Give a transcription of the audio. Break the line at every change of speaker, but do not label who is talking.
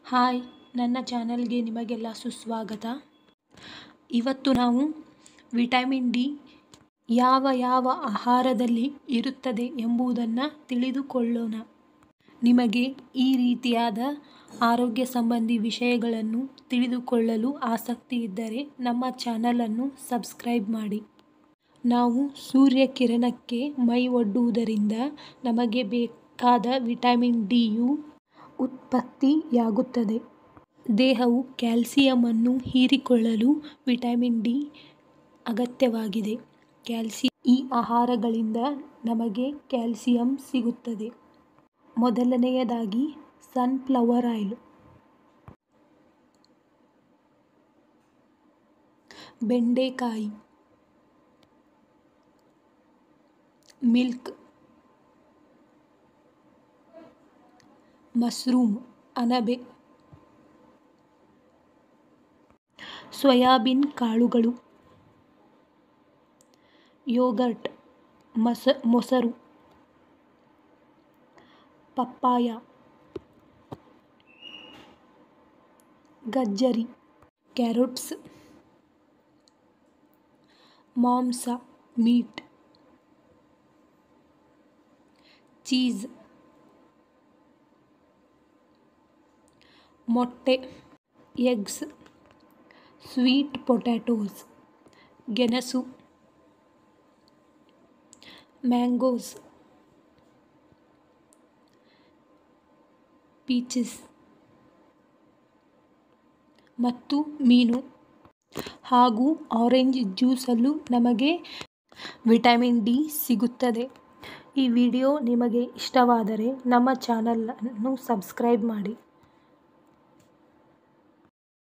hi ನನ್ನ ಚಾನಲ್ಗೆ ನಿಮಗೆಲ್ಲ ಸುಸ್ವಾಗತ ಇವತ್ತು ನಾವು ವಿಟಮಿನ್ ಡಿ ಯಾವ ಯಾವ ಆಹಾರದಲ್ಲಿ ಇರುತ್ತದೆ ಎಂಬುದನ್ನು ತಿಳಿದುಕೊಳ್ಳೋಣ ನಿಮಗೆ ಈ ರೀತಿಯಾದ ಆರೋಗ್ಯ ಸಂಬಂಧಿ ವಿಷಯಗಳನ್ನು ತಿಳಿದುಕೊಳ್ಳಲು ಆಸಕ್ತಿ ಇದ್ದರೆ ನಮ್ಮ ಚಾನಲನ್ನು ಸಬ್ಸ್ಕ್ರೈಬ್ ಮಾಡಿ ನಾವು ಸೂರ್ಯಕಿರಣಕ್ಕೆ ಮೈ ಒಡ್ಡುವುದರಿಂದ ನಮಗೆ ಬೇಕಾದ ವಿಟಮಿನ್ ಡಿಯು ಉತ್ಪತ್ತಿಯಾಗುತ್ತದೆ ದೇಹವು ಕ್ಯಾಲ್ಸಿಯಮನ್ನು ಹೀರಿಕೊಳ್ಳಲು ವಿಟಮಿನ್ ಡಿ ಅಗತ್ಯವಾಗಿದೆ ಕ್ಯಾಲ್ಸಿ ಈ ಆಹಾರಗಳಿಂದ ನಮಗೆ ಕ್ಯಾಲ್ಸಿಯಂ ಸಿಗುತ್ತದೆ ಮೊದಲನೆಯದಾಗಿ ಸನ್ಫ್ಲವರ್ ಆಯಿಲ್ ಬೆಂಡೆಕಾಯಿ ಮಿಲ್ಕ್ ಮಶ್ರೂಮ್ ಅಣಬೆ ಸೋಯಾಬೀನ್ ಕಾಳುಗಳು ಯೋಗರ್ಟ್ ಮಸ ಮೊಸರು ಪಪ್ಪಾಯ ಗಜ್ಜರಿ ಕ್ಯಾರೋಟ್ಸ್ ಮಾಂಸ ಮೀಟ್ ಚೀಸ್ ಮೊಟ್ಟೆ ಎಗ್ಸ್ ಸ್ವೀಟ್ ಪೊಟ್ಯಾಟೋಸ್ ಗೆಣಸು ಮ್ಯಾಂಗೋಸ್ ಪೀಚಸ್ ಮತ್ತು ಮೀನು ಹಾಗೂ ಆರೆಂಜ್ ಜ್ಯೂಸಲ್ಲೂ ನಮಗೆ ವಿಟಮಿನ್ ಡಿ ಸಿಗುತ್ತದೆ ಈ ವಿಡಿಯೋ ನಿಮಗೆ ಇಷ್ಟವಾದರೆ ನಮ್ಮ ಚಾನಲನ್ನು ಸಬ್ಸ್ಕ್ರೈಬ್ ಮಾಡಿ